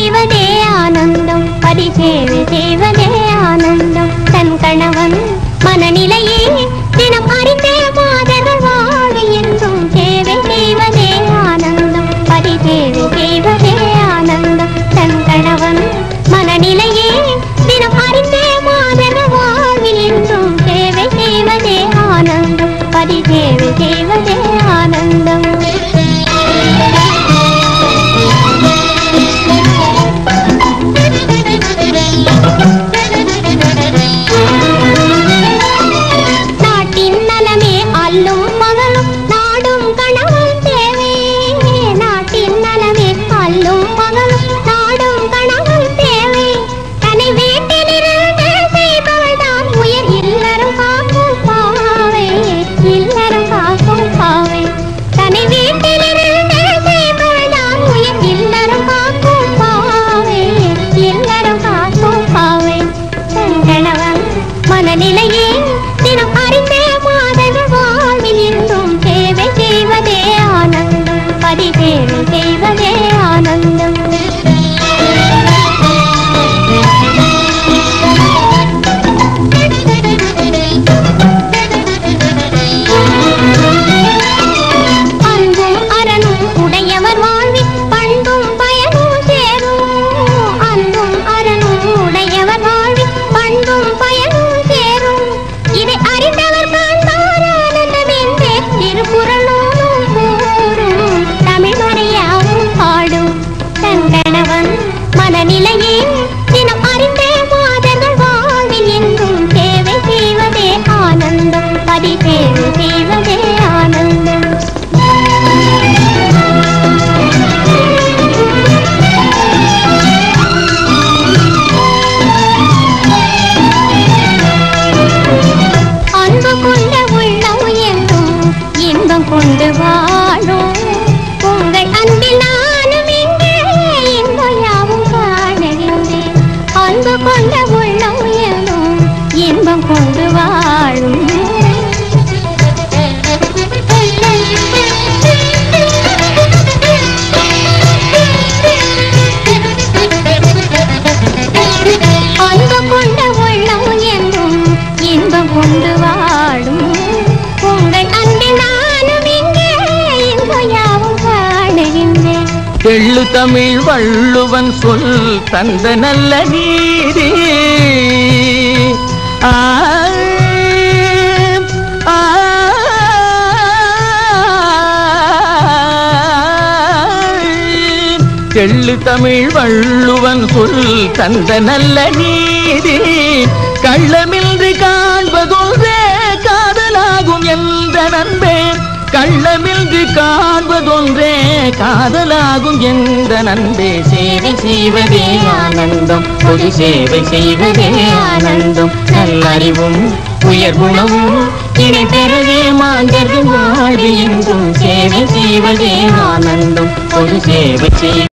செய்வதே ஆனந்தம் பதி சேவை செய்வதே ஆனந்தம் தன் கணவன் மனநிலையே தினம் அறிந்தே மாதர்கள் வாழ்வு என்றும் சேவை செய்வதே ஆனந்தம் பதி சேவை செய்வதே ஆனந்தம் தன் கணவன் மனநிலையே தினம் அறிந்தே மாதர்கள் வாழ்வில் என்றும் சேவை செய்வதே ஆனந்தம் பதி சேவை செய்வதே ஆனந்தம் நாட்டின் நலமே அல்லும் மகளும் நாடும் கணவன் தேவை நாட்டின் நலமே அல்லும் மகளும் நாடும் கணவன் தேவை தன்னை வீட்டிலிருந்து செய்பவள் தான் உயர் இல்லறம் காக்கும் பாவை இல்லறம் காக்கும் பாவை தன்னை வீட்டிலிருந்து செய்பவள் தான் உயர் இல்லறம் காக்கும் பாவை இல்லறம் காக்கும் பாவை தன் கணவன் மனநிலையே தினம் அறிந்தே மாதவர் வாழ்வில் என்றும் சேவை செய்வதே ஆனந்தம் பதி சேவை செய்வதே ஆனந்தம் அன்பும் அரணும் உடையவர் வாழ்வில் பண்பும் பயனும் சேரும் அன்பும் அரணும் உடையவர் வாழ்வில் பண்பும் பயனும் சேரும் இதை அறிந்தவர் காண்பார் ஆனந்தம் என்றே திருக்குறளும் கூறும் தமிழ் மறையாவும் பாடும் தன் கணவன் மனநிலையே தினம் அறிந்தே மாதர்கள் வாழ்வில் என்றும் சேவை செய்வதே ஆனந்தம் பதி சேவை செய்வதே ஆனந்தம் அன்பு கொண்ட உள்ளம் என்றும் இன்பம் கொண்டு வாழும் உங்கள் அன்பில் நானும் இங்கே இன்பம் யாவும் காணுகின்றேன் அன்பு கொண்ட உள்ளம் என்றும் இன்பம் கொண்டு வாழும் அன்பு கொண்ட உள்ளம் என்றும் இன்பம் கொண்டு வாழும் உங்கள் அன்பில் நானும் இங்கே இன்பம் யாவும் காணுகின்றேன் தெள்ளு தமிழ் வள்ளுவன் சொல் தந்த நல்ல நீதி ஆ, ஆ, தெள்ளு தமிழ் வள்ளுவன் சொல் தந்த நல்ல நீதி கள்ளமின்றி காண்பதொன்றே காதலாகும் என்ற நண்பே கள்ளமின்றி காண்பதொன்றே காதலாகும் என்ற நண்பே சேவை செய்வதே ஆனந்தம் பொது சேவை செய்வதே ஆனந்தம் நல்லறிவும் உயர் குணமும் இணை பெறவே மாந்தர்கள் வாழ்வு என்றும் சேவை செய்வதே ஆனந்தம் பொது சேவை செய்